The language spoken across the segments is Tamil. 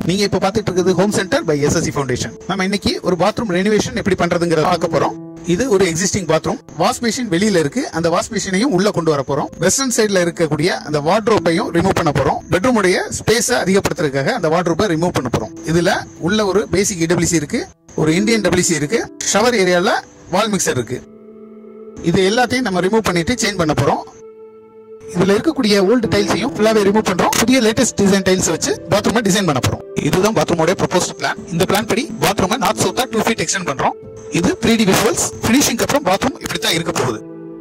நீங்க இப்ப பாத்துட்டு இருக்கிறது home centre by SSC foundation நம்ம இன்னைக்கு ஒரு பாத்ரூம் ரெனிவேஷன் எப்படி பண்றதுங்கிறத பார்க்க போறோம் இது ஒரு எக்ஸிஸ்டிங் பாத்ரூம் வாஷ் மிஷின் வெளியில இருக்கு அந்த வாஷ் மிஷினையும் உள்ள கொண்டு வர போறோம் வெஸ்டர்ன் சைடுல இருக்கக்கூடிய அந்த வார்ட்ரோப்பையும் ரிமூவ் பண்ண போறோம் பெட்ரூம் உடைய ஸ்பேஸ அதிகப்படுத்துறதுக்காக அந்த வார்ட்ரோப்பை ரிமூவ் பண்ண போறோம் இதுல உள்ள ஒரு பேசிக் இடபிள்யூசி இருக்கு ஒரு இந்தியன் டபிள்யூசி இருக்கு ஷவர் ஏரியால வால் மிக்சர் இருக்கு இது எல்லாத்தையும் நம்ம ரிமூவ் பண்ணிட்டு சேஞ்ச் பண்ண போறோம் இதுல இருக்கக்கூடிய ஓல்டு டைல்ஸையும் ஃபுல்லாவே ரிமூவ் பண்றோம் புதிய லேட்டஸ்ட் டிசைன் டைல்ஸ் வச்சு பாத்ரூமை டிசைன் பண்ண போறோம் இதுதான் பாத்ரூமோட ப்ரொபோஸ்ட் பிளான் இந்த பிளான் படி பாத்ரூமை நார்த் சவுத்தா டூ ஃபீட் எக்ஸ்டெண்ட் பண்றோம் இது த்ரீ டி விஷுவல்ஸ் ஃபினிஷிங் அப்புறம் பாத்ரூம் இப்படி தான் இருக்க போகுது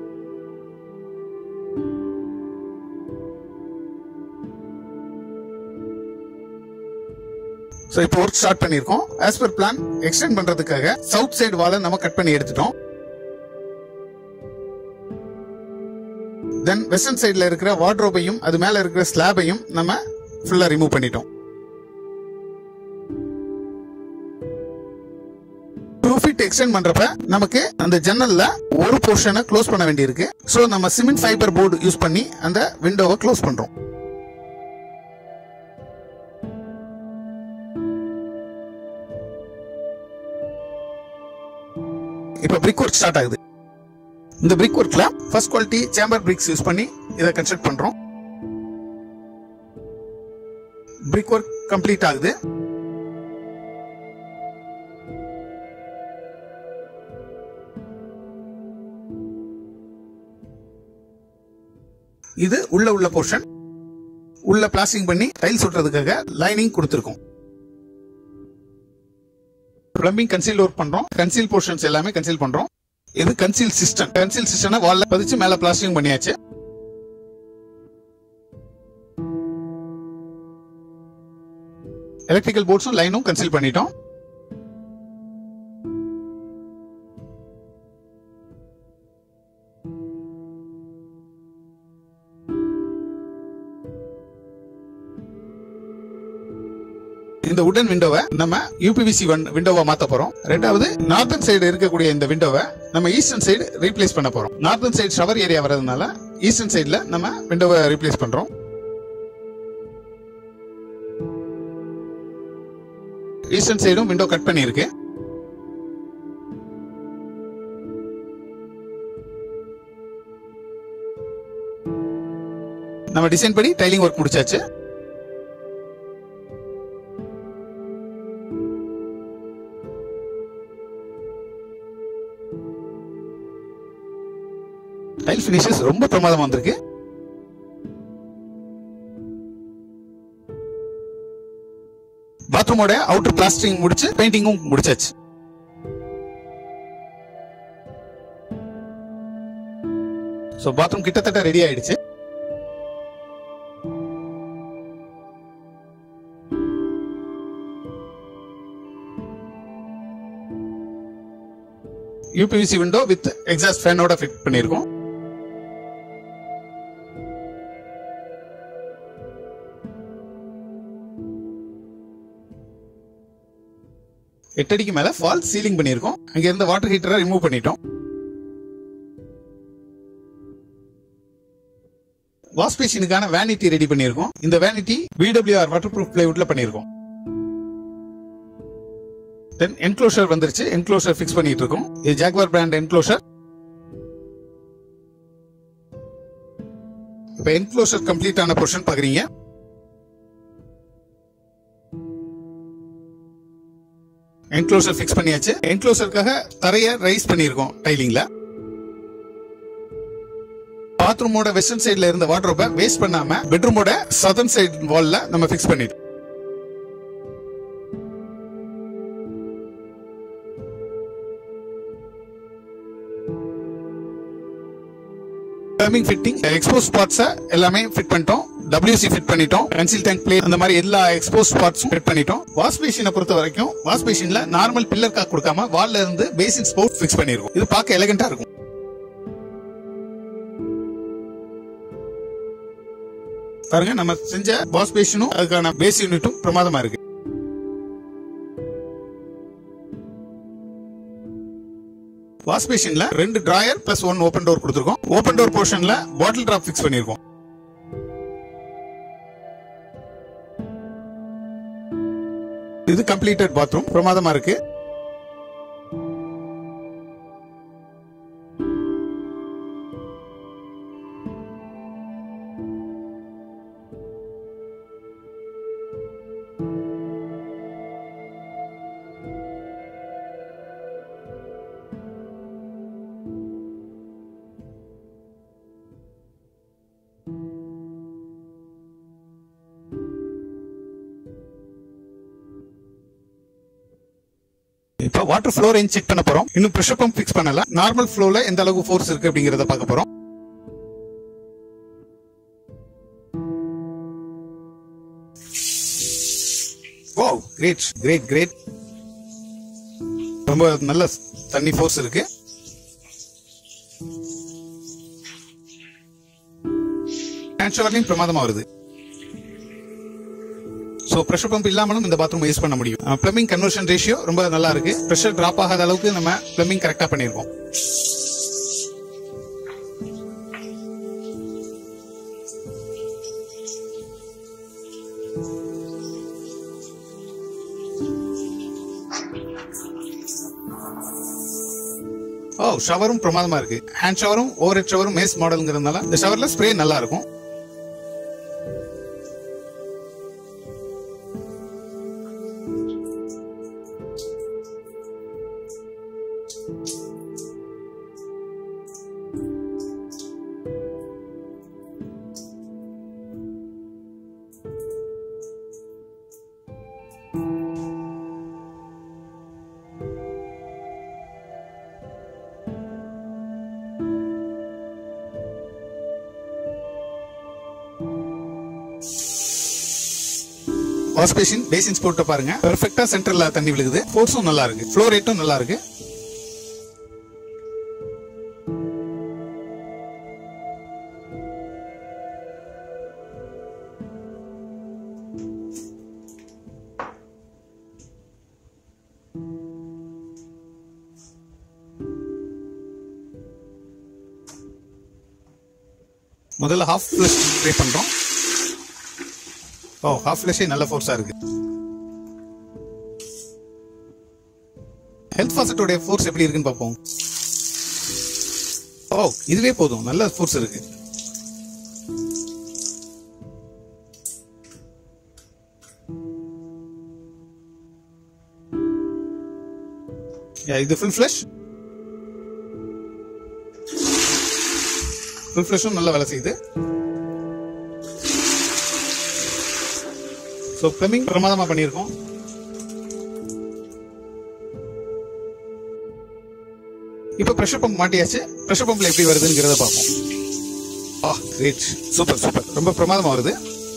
ஸோ இப்போ ஒர்க் ஸ்டார்ட் பண்ணியிருக்கோம் ஆஸ் பர் பிளான் எக்ஸ்டெண்ட் பண்றதுக்காக சவுத் சைடு வாலை நம்ம கட் பண்ணி எடுத்துட்டோம் தென் வெஸ்டர்ன் சைடுல இருக்கிற வார்ட்ரோபையும் அது மேல இருக்கிற ஸ்லாபையும் நம்ம ஃபுல்லா ரிமூவ் பண்ணிட்டோம் டூ ஃபீட் எக்ஸ்டெண்ட் பண்றப்ப நமக்கு அந்த ஜன்னல்ல ஒரு போர்ஷனை க்ளோஸ் பண்ண வேண்டியிருக்கு ஸோ நம்ம சிமெண்ட் ஃபைபர் போர்டு யூஸ் பண்ணி அந்த விண்டோவை க்ளோஸ் பண்றோம் இப்போ பிரிக் ஒர்க் ஸ்டார்ட் ஆகுது இந்த பிரிக் ஒர்க்ல first quality chamber bricks use பண்ணி இதை கன்ஸ்ட்ரக்ட் பண்றோம் பிரிக் ஒர்க் கம்ப்ளீட் ஆகுது இது உள்ள உள்ள போர்ஷன் உள்ள பிளாஸ்டிங் பண்ணி டைல்ஸ் ஒட்டுறதுக்காக லைனிங் கொடுத்துருக்கோம் பிளம்பிங் கன்சீல் ஒர்க் பண்றோம் கன்சீல் போர்ஷன்ஸ் எல்லாமே கன்சீல் பண்றோம் இது கன்சீல் சிஸ்டம் கன்சீல் சிஸ்டம் வால்ல பதிச்சு மேல பிளாஸ்டிங் பண்ணியாச்சு எலக்ட்ரிக்கல் போர்ட்ஸும் லைனும் கன்சீல் பண்ணிட்டோம் இந்த உடன் விண்டோவை நம்ம யூபிவிசி விண்டோவா மாத்த போறோம் ரெண்டாவது நார்த்தன் சைடு இருக்கக்கூடிய இந்த விண்டோவை நம்ம ஈஸ்டர்ன் சைடு ரீப்ளேஸ் பண்ண போறோம் நார்த்தன் சைடு ஷவர் ஏரியா வரதுனால ஈஸ்டர்ன் சைடுல நம்ம விண்டோவை ரீப்ளேஸ் பண்றோம் ஈஸ்டர்ன் சைடும் விண்டோ கட் பண்ணியிருக்கு நம்ம டிசைன் படி டைலிங் ஒர்க் முடிச்சாச்சு டைல் பினிஷஸ் ரொம்ப பிரமாதமா வந்திருக்கு பாத்ரூமோட அவுட்டர் பிளாஸ்டரிங் முடிச்சு பெயிண்டிங்கும் முடிச்சாச்சு சோ பாத்ரூம் கிட்டத்தட்ட ரெடி ஆயிடுச்சு யூபிவிசி விண்டோ வித் எக்ஸாஸ்ட் ஃபேனோட ஃபிட் பண்ணியிருக்கோம் எட்டு அடிக்கு மேல ஃபால் சீலிங் பண்ணியிருக்கோம் அங்க இருந்த வாட்டர் ஹீட்டரை ரிமூவ் பண்ணிட்டோம் வாஷ் பேஷனுக்கான வேனிட்டி ரெடி பண்ணியிருக்கோம் இந்த வேனிட்டி பிடபிள்யூஆர் வாட்டர் ப்ரூஃப் பிளைவுட்ல பண்ணியிருக்கோம் தென் என்க்ளோஷர் வந்துருச்சு என்க்ளோஷர் ஃபிக்ஸ் பண்ணிட்டு இருக்கோம் இது ஜாக்வார் பிராண்ட் என்க்ளோஷர் இப்ப என்க்ளோஷர் கம்ப்ளீட் ஆன போர்ஷன் பாக்குறீங்க என்க்ளோசர் ஃபிக்ஸ் பண்ணியாச்சு என்க்ளோசருக்காக தரைய ரைஸ் பண்ணியிருக்கோம் டைலிங்ல பாத்ரூமோட வெஸ்டர்ன் சைடுல இருந்த வாட்ரோப்பை வேஸ்ட் பண்ணாம பெட்ரூமோட சதர்ன் சைடு வால்ல நம்ம ஃபிக்ஸ் பண்ணிட்டோம் பிளம்பிங் ஃபிட்டிங் எக்ஸ்போஸ் பார்ட்ஸ் எல்லாமே ஃபிட் பண்ணிட்டோம் WC ஃபிட் பண்ணிட்டோம் கன்சில் டேங்க் பிளே அந்த மாதிரி எல்லா எக்ஸ்போஸ் பார்ட்ஸும் ஃபிட் பண்ணிட்டோம் வாஷ் பேஷனை பொறுத்த வரைக்கும் வாஷ் பேஷன்ல நார்மல் பில்லர் காக் கொடுக்காம வால்ல இருந்து பேசிக் ஸ்போர்ட் ஃபிக்ஸ் பண்ணிருக்கும் இது பார்க்க எலகண்டா இருக்கும் பாருங்க நம்ம செஞ்ச வாஷ் பேஷனும் அதுக்கான பேஸ் யூனிட்டும் பிரமாதமா இருக்கு வாஷ் பேஷன்ல ரெண்டு drawer plus one open door கொடுத்துருக்கோம் ஓபன் டோர் போர்ஷன்ல பாட்டில் டிராப் ஃபிக்ஸ் பண்ணிருக்கோம் இது கம்ப்ளீட்டட் பாத்ரூம் பிரமாதமா இருக்கு இப்போ வாட்டர் ஃப்ளோ ரேஞ்ச் செக் பண்ண போறோம் இன்னும் ப்ரெஷர் பம்ப் ஃபிக்ஸ் பண்ணல நார்மல் ஃப்ளோல எந்த அளவுக்கு ஃபோர்ஸ் இருக்கு அப்படிங்கறத பார்க்க போறோம் ஓ கிரேட் கிரேட் கிரேட் ரொம்ப நல்ல தண்ணி ஃபோர்ஸ் இருக்கு ஹேண்ட் ஷவர்லையும் பிரமாதமா வருது சோ பிரஷர் பம்ப் இல்லாமலும் இந்த பாத்ரூம் யூஸ் பண்ண முடியும் பிளம்பிங் கன்வர்ஷன் ரேஷியோ ரொம்ப நல்லா இருக்கு பிரஷர் டிராப் ஆகாத அளவுக்கு நம்ம பிளம்பிங் கரெக்டா பண்ணிருக்கோம் ஓ ஷவரும் பிரமாதமா இருக்கு ஹேண்ட் ஷவரும் ஓவர் ஹெட் ஷவரும் மேஸ் மாடல்ங்கிறதுனால இந்த ஷவர்ல ஸ்ப்ரே நல்லா இருக்கும் வாஷ் பேசின் பேசின்ஸ் போட்டு பாருங்க பெர்ஃபெக்ட்டா சென்டர்ல தண்ணி விழுகுது ஃபோர்ஸும் நல்லா இருக்கு ஃப்ளோ ரேட்டும் நல்லா இருக்கு முதல்ல ஹாஃப் ஃபிளஷ் ஸ்ப்ரே பண்றோம் ஓ ஹாஃப் ஃபிளஷே நல்ல ஃபோர்ஸா இருக்கு ஹெல்த் ஃபாசட்டோட ஃபோர்ஸ் எப்படி இருக்குன்னு பார்ப்போம் ஓ இதுவே போதும் நல்ல ஃபோர்ஸ் இருக்கு Yeah, இது ஃபுல் ஃபிளஷ் ஃபுல் ஃபிளஷும் நல்ல வேலை செய்யுது ஸோ பிளம்பிங் பிரமாதமா பண்ணியிருக்கோம் இப்போ ப்ரெஷர் பம்ப் மாட்டியாச்சு ப்ரெஷர் பம்ப்ல எப்படி வருதுங்கிறத பார்ப்போம் ஆ கிரேட் சூப்பர் சூப்பர் ரொம்ப பிரமாதமா வருது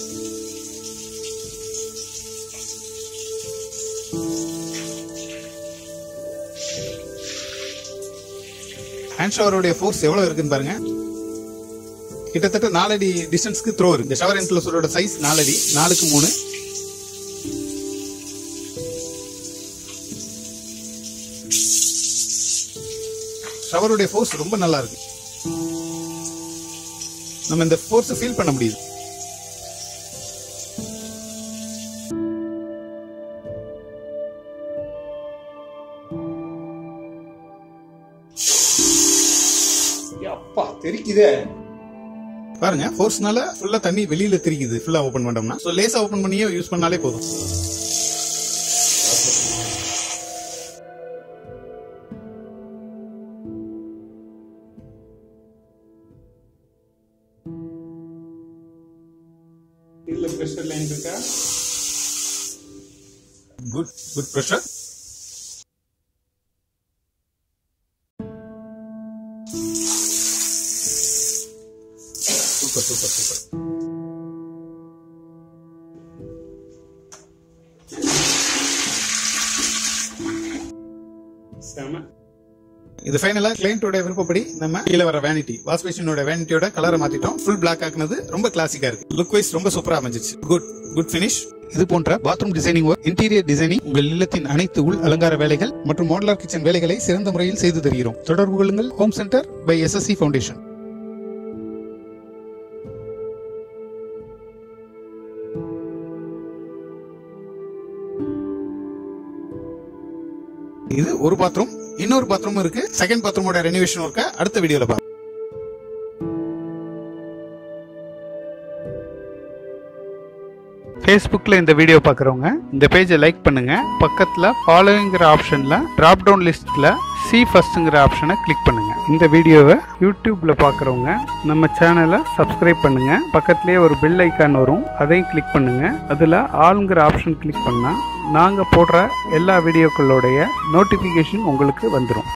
ஹேண்ட் ஷவருடைய ஃபோர்ஸ் எவ்வளவு இருக்குன்னு பாருங்க கிட்டத்தட்ட நாலடி டிஸ்டன்ஸ்க்கு த்ரோ இருக்கு இந்த ஷவர் என்க்ளோசரோட சைஸ் நாலடி நாலுக்கு மூணு ஷவருடைய ஃபோர்ஸ் ரொம்ப நல்லா இருக்கு நம்ம இந்த ஃபோர்ஸ் ஃபீல் பண்ண முடியுது அப்பா தெரிக்குதே பாருங்க ஃபோர்ஸ்னால ஃபுல்லா தண்ணி வெளியில தெரிக்குது ஃபுல்லா ஓபன் பண்ணோம்னா சோ லேசா ஓபன் பண்ணியே யூஸ் பண்ணாலே போதும் இல்ல பிரஷர் லைன் இருக்கா good good pressure super super super செம இது ஃபைனலா கிளைண்டோட விருப்பப்படி நம்ம கீழ வர வேனிட்டி வாஷ் பேஷனோட வேனிட்டியோட கலரை மாத்திட்டோம் ஃபுல் பிளாக் ஆக்குனது ரொம்ப கிளாசிக்கா இருக்கு லுக் வைஸ் ரொம்ப சூப்பரா அமைஞ்சிச்சு குட் குட் ஃபினிஷ் இது போன்ற bathroom designing work interior designing உங்கள் இல்லத்தின் அனைத்து உள் அலங்கார வேலைகள் மற்றும் மாடலர் கிச்சன் வேலைகளை சிறந்த முறையில் செய்து தருகிறோம் தொடர்பு கொள்ளுங்கள் home centre by SSC foundation இது ஒரு பாத்ரூம் இன்னொரு பாத்ரூம் இருக்கு செகண்ட் பாத்ரூமோட ரெனிவேஷன் ஒர்க்க அடுத்த வீடியோல பாருங்க ஃபேஸ்புக்கில் இந்த வீடியோ பார்க்குறவங்க இந்த பேஜை லைக் பண்ணுங்க பக்கத்தில் ஃபாலோங்கிற ஆப்ஷனில் ட்ராப் டவுன் லிஸ்ட்டில் சி ஃபர்ஸ்ட்டுங்கிற ஆப்ஷனை கிளிக் பண்ணுங்க இந்த வீடியோவை யூடியூப்பில் பார்க்குறவங்க நம்ம சேனலை சப்ஸ்கிரைப் பண்ணுங்க பக்கத்துலேயே ஒரு பெல் ஐக்கான் வரும் அதையும் கிளிக் பண்ணுங்க அதில் ஆளுங்கிற ஆப்ஷன் கிளிக் பண்ணால் நாங்கள் போடுற எல்லா வீடியோக்களுடைய நோட்டிஃபிகேஷன் உங்களுக்கு வந்துடும்